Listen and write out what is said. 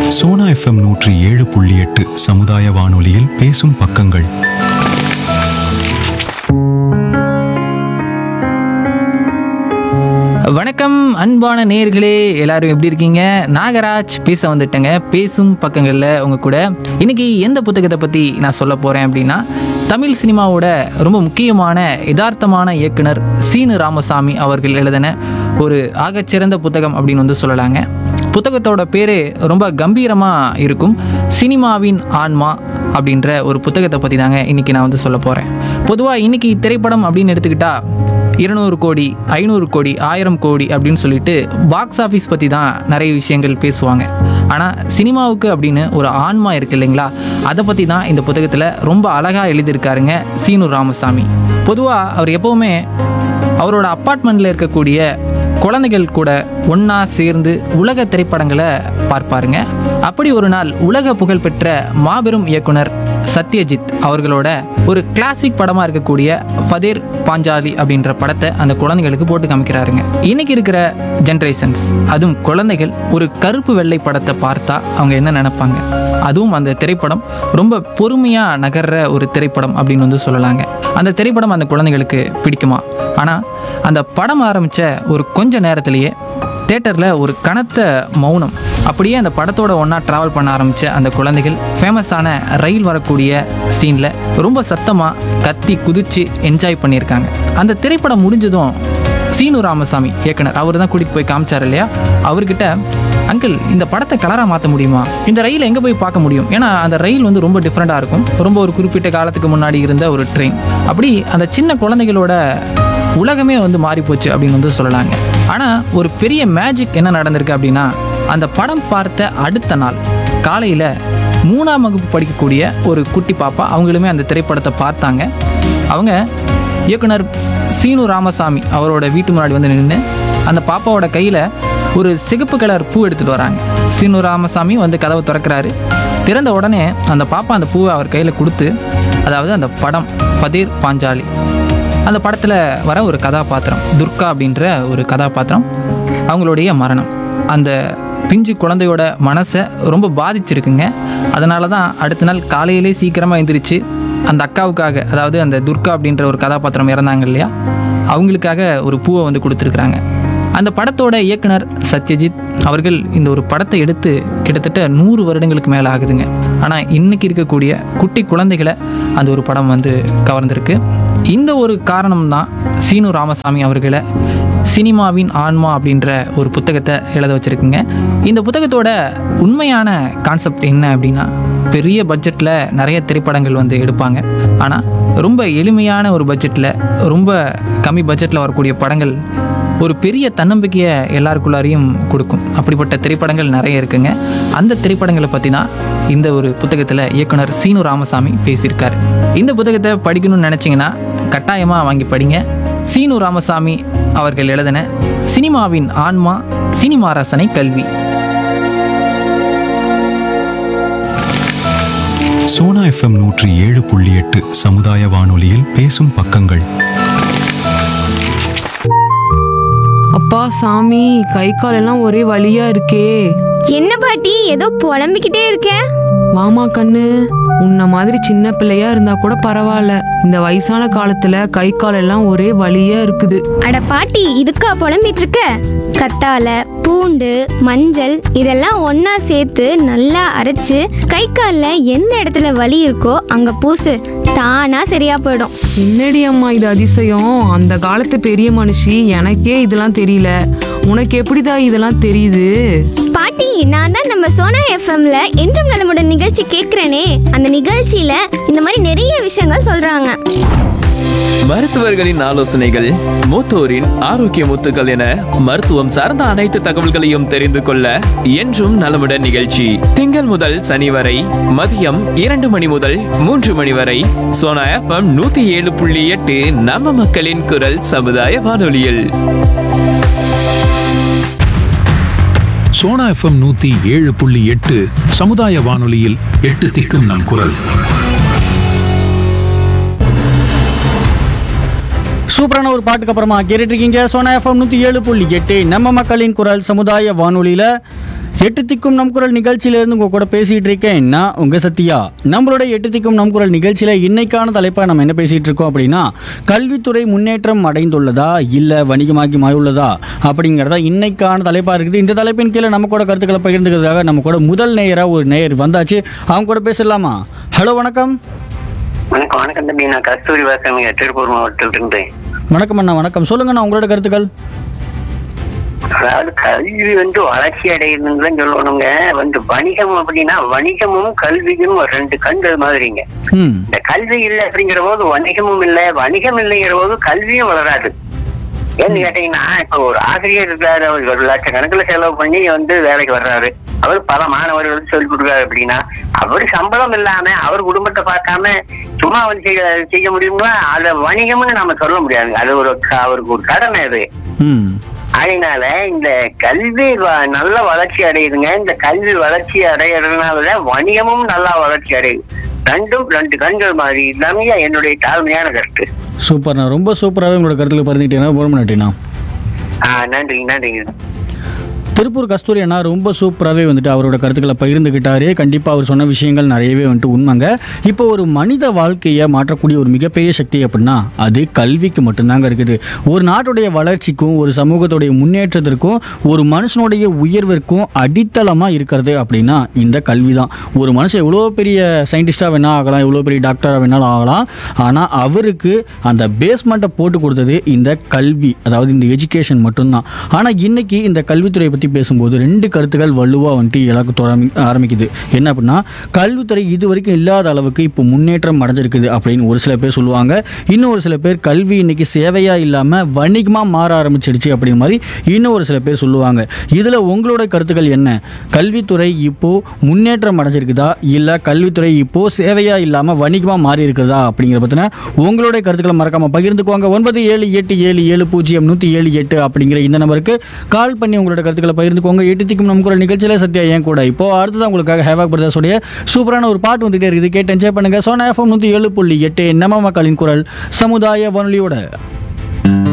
Sona FM நூற்றி ஏழு புள்ளி எட்டு சமுதாய வானொலியில் பேசும் பக்கங்கள் வணக்கம் அன்பான நேயர்களே எல்லாரும் எப்படி இருக்கீங்க நாகராஜ் பேச வந்துட்டேங்க பேசும் பக்கங்களில் உங்க கூட இன்னைக்கு எந்த புத்தகத்தை பற்றி நான் சொல்ல போகிறேன் அப்படின்னா தமிழ் சினிமாவோட ரொம்ப முக்கியமான யதார்த்தமான இயக்குனர் சீனு ராமசாமி அவர்கள் எழுதின ஒரு ஆகச்சிறந்த புத்தகம் அப்படின்னு வந்து சொல்லலாங்க புத்தகத்தோட பேர் ரொம்ப கம்பீரமாக இருக்கும் சினிமாவின் ஆன்மா அப்படின்ற ஒரு புத்தகத்தை பற்றி தாங்க இன்றைக்கி நான் வந்து சொல்ல போகிறேன் பொதுவாக இன்றைக்கி திரைப்படம் அப்படின்னு எடுத்துக்கிட்டா இருநூறு கோடி ஐநூறு கோடி ஆயிரம் கோடி அப்படின்னு சொல்லிட்டு பாக்ஸ் ஆஃபீஸ் பற்றி தான் நிறைய விஷயங்கள் பேசுவாங்க ஆனால் சினிமாவுக்கு அப்படின்னு ஒரு ஆன்மா இருக்கு இல்லைங்களா அதை பற்றி தான் இந்த புத்தகத்தில் ரொம்ப அழகாக எழுதியிருக்காருங்க சீனு ராமசாமி பொதுவாக அவர் எப்போவுமே அவரோட அப்பார்ட்மெண்ட்டில் இருக்கக்கூடிய குழந்தைகள் கூட ஒன்றா சேர்ந்து உலக திரைப்படங்களை பார்ப்பாருங்க அப்படி ஒரு நாள் உலக புகழ்பெற்ற மாபெரும் இயக்குனர் சத்யஜித் அவர்களோட ஒரு கிளாசிக் படமாக இருக்கக்கூடிய ஃபதேர் பாஞ்சாலி அப்படின்ற படத்தை அந்த குழந்தைகளுக்கு போட்டு காமிக்கிறாருங்க இன்னைக்கு இருக்கிற ஜென்ரேஷன்ஸ் அதுவும் குழந்தைகள் ஒரு கருப்பு வெள்ளை படத்தை பார்த்தா அவங்க என்ன நினைப்பாங்க அதுவும் அந்த திரைப்படம் ரொம்ப பொறுமையாக நகர்ற ஒரு திரைப்படம் அப்படின்னு வந்து சொல்லலாங்க அந்த திரைப்படம் அந்த குழந்தைகளுக்கு பிடிக்குமா ஆனால் அந்த படம் ஆரம்பித்த ஒரு கொஞ்ச நேரத்திலேயே தேட்டரில் ஒரு கனத்த மௌனம் அப்படியே அந்த படத்தோட ஒன்றா ட்ராவல் பண்ண ஆரம்பித்த அந்த குழந்தைகள் ஃபேமஸான ரயில் வரக்கூடிய சீனில் ரொம்ப சத்தமாக கத்தி குதித்து என்ஜாய் பண்ணியிருக்காங்க அந்த திரைப்படம் முடிஞ்சதும் சீனு ராமசாமி இயக்குனர் அவர் தான் கூட்டிகிட்டு போய் காமிச்சார் இல்லையா அவர்கிட்ட அங்கிள் இந்த படத்தை கலராக மாற்ற முடியுமா இந்த ரயில் எங்கே போய் பார்க்க முடியும் ஏன்னா அந்த ரயில் வந்து ரொம்ப டிஃப்ரெண்ட்டாக இருக்கும் ரொம்ப ஒரு குறிப்பிட்ட காலத்துக்கு முன்னாடி இருந்த ஒரு ட்ரெயின் அப்படி அந்த சின்ன குழந்தைகளோட உலகமே வந்து மாறி போச்சு அப்படின்னு வந்து சொல்லலாங்க ஆனால் ஒரு பெரிய மேஜிக் என்ன நடந்திருக்கு அப்படின்னா அந்த படம் பார்த்த அடுத்த நாள் காலையில் மூணாம் வகுப்பு படிக்கக்கூடிய ஒரு குட்டி பாப்பா அவங்களுமே அந்த திரைப்படத்தை பார்த்தாங்க அவங்க இயக்குனர் சீனு ராமசாமி அவரோட வீட்டு முன்னாடி வந்து நின்று அந்த பாப்பாவோட கையில் ஒரு சிகப்பு கலர் பூ எடுத்துகிட்டு வராங்க சீனு ராமசாமி வந்து கதவை திறக்கிறாரு திறந்த உடனே அந்த பாப்பா அந்த பூவை அவர் கையில் கொடுத்து அதாவது அந்த படம் பதீர் பாஞ்சாலி அந்த படத்தில் வர ஒரு கதாபாத்திரம் துர்கா அப்படின்ற ஒரு கதாபாத்திரம் அவங்களுடைய மரணம் அந்த பிஞ்சு குழந்தையோட மனசை ரொம்ப பாதிச்சிருக்குங்க அதனால தான் அடுத்த நாள் காலையிலே சீக்கிரமாக எந்திரிச்சு அந்த அக்காவுக்காக அதாவது அந்த துர்கா அப்படின்ற ஒரு கதாபாத்திரம் இறந்தாங்க இல்லையா அவங்களுக்காக ஒரு பூவை வந்து கொடுத்துருக்குறாங்க அந்த படத்தோட இயக்குனர் சத்யஜித் அவர்கள் இந்த ஒரு படத்தை எடுத்து கிட்டத்தட்ட நூறு வருடங்களுக்கு மேலே ஆகுதுங்க ஆனால் இன்னைக்கு இருக்கக்கூடிய குட்டி குழந்தைகளை அந்த ஒரு படம் வந்து கவர்ந்திருக்கு இந்த ஒரு காரணம் தான் சீனு ராமசாமி அவர்களை சினிமாவின் ஆன்மா அப்படின்ற ஒரு புத்தகத்தை எழுத வச்சுருக்குங்க இந்த புத்தகத்தோட உண்மையான கான்செப்ட் என்ன அப்படின்னா பெரிய பட்ஜெட்டில் நிறைய திரைப்படங்கள் வந்து எடுப்பாங்க ஆனால் ரொம்ப எளிமையான ஒரு பட்ஜெட்டில் ரொம்ப கம்மி பட்ஜெட்டில் வரக்கூடிய படங்கள் ஒரு பெரிய தன்னம்பிக்கையை எல்லாருக்குள்ளாரையும் கொடுக்கும் அப்படிப்பட்ட திரைப்படங்கள் நிறைய இருக்குங்க அந்த திரைப்படங்களை பற்றி தான் இந்த ஒரு புத்தகத்தில் இயக்குனர் சீனு ராமசாமி பேசியிருக்காரு இந்த புத்தகத்தை படிக்கணும்னு நினச்சிங்கன்னா கட்டாயமாக வாங்கி படிங்க சீனு ராமசாமி அவர்கள் எழுதின சினிமாவின் ஆன்மா சினிமா ரசனை கல்வி சோனா எஃப்எம் நூற்றி ஏழு புள்ளி எட்டு சமுதாய வானொலியில் பேசும் பக்கங்கள் அப்பா சாமி கை கால் எல்லாம் ஒரே வலியா இருக்கே என்ன பாட்டி ஏதோ புலம்பிக்கிட்டே இருக்க வாமா கண்ணு உன்ன மாதிரி சின்ன பிள்ளையா இருந்தா கூட பரவாயில்ல இந்த வயசான காலத்துல கை கால் எல்லாம் ஒரே வலியா இருக்குது அட பாட்டி இதுக்கா புலம்பிட்டு இருக்க கத்தால பூண்டு மஞ்சள் இதெல்லாம் ஒண்ணா சேர்த்து நல்லா அரைச்சு கை காலில் எந்த இடத்துல வலி இருக்கோ அங்க பூசு தானா சரியா போயிடும் என்னடி அம்மா இது அதிசயம் அந்த காலத்து பெரிய மனுஷி எனக்கே இதெல்லாம் தெரியல உனக்கு எப்படிடா இதெல்லாம் தெரியுது பாட்டி நான் தான் நம்ம சோனா எஃப்எம்ல என்றும் நலமுடன் நிகழ்ச்சி கேட்கிறேனே அந்த நிகழ்ச்சியில இந்த மாதிரி நிறைய விஷயங்கள் சொல்றாங்க மருத்துவர்களின் ஆலோசனைகள் மூத்தோரின் ஆரோக்கிய முத்துக்கள் என மருத்துவம் சார்ந்த அனைத்து தகவல்களையும் தெரிந்து கொள்ள என்றும் நலமுடன் நிகழ்ச்சி திங்கள் முதல் சனி வரை மதியம் இரண்டு மணி முதல் மூன்று மணி வரை சோனா எஃப்எம் நூத்தி ஏழு புள்ளி எட்டு நம்ம மக்களின் குரல் சமுதாய வானொலியில் சோனா எஃப்எம் நூத்தி ஏழு புள்ளி எட்டு சமுதாய வானொலியில் எட்டு திக்கும் நம் குரல் சூப்பரான ஒரு பாட்டுக்கு அப்புறமா கேட்டுட்டு இருக்கீங்க சோனா எஃப்எம் நூற்றி ஏழு புள்ளி எட்டு நம்ம மக்களின் குரல் சமுதாய வானொலியில் எட்டு திக்கும் நம் குரல் நிகழ்ச்சியிலேருந்து உங்கள் கூட பேசிகிட்டு இருக்கேன் நான் உங்கள் சத்யா நம்மளோட எட்டு திக்கும் நம் குரல் நிகழ்ச்சியில் இன்னைக்கான தலைப்பாக நம்ம என்ன பேசிகிட்டு இருக்கோம் அப்படின்னா கல்வித்துறை முன்னேற்றம் அடைந்துள்ளதா இல்லை வணிகமாக்கி மாறியுள்ளதா அப்படிங்கிறதா இன்னைக்கான தலைப்பாக இருக்குது இந்த தலைப்பின் கீழே நம்ம கூட கருத்துக்களை பகிர்ந்துக்கிறதுக்காக நம்ம கூட முதல் நேயராக ஒரு நேயர் வந்தாச்சு அவங்க கூட பேசலாமா ஹலோ வணக்கம் வணக்கம் வணக்கம் தம்பி நான் கஸ்தூரி வாசமிங்க திருப்பூர் மாவட்டத்தில் இருந்தேன் வணக்கம் அண்ணா வணக்கம் சொல்லுங்கண்ணா உங்களோட கருத்துக்கள் அதாவது கல்வி வந்து வளர்ச்சி அடையுதுன்னு தான் சொல்லணுங்க வந்து வணிகம் அப்படின்னா வணிகமும் கல்வியும் ஒரு ரெண்டு கண்கள் மாதிரிங்க ம் இந்த கல்வி இல்லை அப்படிங்கிற போது வணிகமும் இல்லை வணிகம் இல்லைங்கிற போது கல்வியும் வளராது ஏன்னு கேட்டீங்கன்னா இப்ப ஒரு ஆசிரியர் இருக்காரு அவர் ஒரு லட்சக்கணக்கில் செலவு பண்ணி வந்து வேலைக்கு வர்றாரு அவர் பல மாணவர்களுக்கு சொல்லிக் கொடுக்குறாரு அப்படின்னா அவர் சம்பளம் இல்லாம அவர் குடும்பத்தை பார்க்காம சும்மா வந்து செய்ய செய்ய முடியுமா அதை வணிகம்னு நாம சொல்ல முடியாது அது ஒரு க- அவருக்கு ஒரு கடமை அது ம் அதனால இந்த கல்வி வ- நல்ல வளர்ச்சி அடையுதுங்க இந்த கல்வி வளர்ச்சி அடையிறதுனால வணிகமும் நல்லா வளர்ச்சி அடையுது ரெண்டும் ரெண்டு கண்கள் மாதிரி எல்லாமே என்னுடைய தாழ்மையான கருத்து சூப்பர்ண்ணா ரொம்ப சூப்பராகவே உங்களோட கருத்துக்களை பகிர்ந்துக்கிட்டீங்கன்னா ரொம்ப நன்றிண்ணா ஆஹ் நன்றிங்க நன்றிங்க திருப்பூர் கஸ்தூரி அண்ணா ரொம்ப சூப்பராகவே வந்துட்டு அவரோட கருத்துக்களை பகிர்ந்துக்கிட்டாரு கண்டிப்பாக அவர் சொன்ன விஷயங்கள் நிறையவே வந்துட்டு உண்மைங்க இப்போ ஒரு மனித வாழ்க்கையை மாற்றக்கூடிய ஒரு மிகப்பெரிய சக்தி அப்படின்னா அது கல்விக்கு மட்டும்தாங்க இருக்குது ஒரு நாட்டுடைய வளர்ச்சிக்கும் ஒரு சமூகத்துடைய முன்னேற்றத்திற்கும் ஒரு மனுஷனுடைய உயர்விற்கும் அடித்தளமாக இருக்கிறது அப்படின்னா இந்த கல்வி தான் ஒரு மனுஷன் எவ்வளோ பெரிய சயின்டிஸ்டாக வேணால் ஆகலாம் எவ்வளோ பெரிய டாக்டராக வேணாலும் ஆகலாம் ஆனால் அவருக்கு அந்த பேஸ்மெண்ட்டை போட்டு கொடுத்தது இந்த கல்வி அதாவது இந்த எஜுகேஷன் மட்டும்தான் ஆனால் இன்னைக்கு இந்த கல்வித்துறை பற்றி பேசும்போது ரெண்டு கருத்துக்கள் வலுவாக வந்துட்டு எனக்கு தொடமி ஆரம்பிக்குது என்ன அப்படின்னா கல்வித்துறை இது வரைக்கும் இல்லாத அளவுக்கு இப்போ முன்னேற்றம் அடைஞ்சிருக்குது அப்படின்னு ஒரு சில பேர் சொல்லுவாங்க இன்னும் ஒரு சில பேர் கல்வி இன்னைக்கு சேவையாக இல்லாமல் வணிகமாக மாற ஆரம்பிச்சிடுச்சு அப்படிங்கிற மாதிரி இன்னும் ஒரு சில பேர் சொல்லுவாங்க இதில் உங்களோட கருத்துக்கள் என்ன கல்வித்துறை இப்போ முன்னேற்றம் அடைஞ்சிருக்குதா இல்லை கல்வித்துறை இப்போ சேவையாக இல்லாமல் வணிகமாக மாறி இருக்கிறதா அப்படிங்கிற பற்றின உங்களுடைய கருத்துக்களை மறக்காமல் பகிர்ந்துக்குவாங்க ஒன்பது ஏழு எட்டு ஏழு ஏழு பூஜ்ஜியம் நூற்றி ஏழு எட்டு அப்படிங்கிற இந்த நம்பருக்கு கால் பண்ணி உங்களோட கருத்துக்களை பகிர்ந்துக்கோங்க எட்டு திக்கும் நம்ம குரல் நிகழ்ச்சியில் சத்யா ஏன் கூட இப்போ அடுத்ததான் உங்களுக்காக ஹேவாக் பிரதர்ஸோடைய சூப்பரான ஒரு பாட்டு வந்துகிட்டே இருக்குது கேட்டு என்ஜாய் பண்ணுங்க சோனா எஃப்எம் நூற்றி ஏழு புள்ளி எட்டு நம்ம மக்களின் குரல் சமுதாய வானொலியோட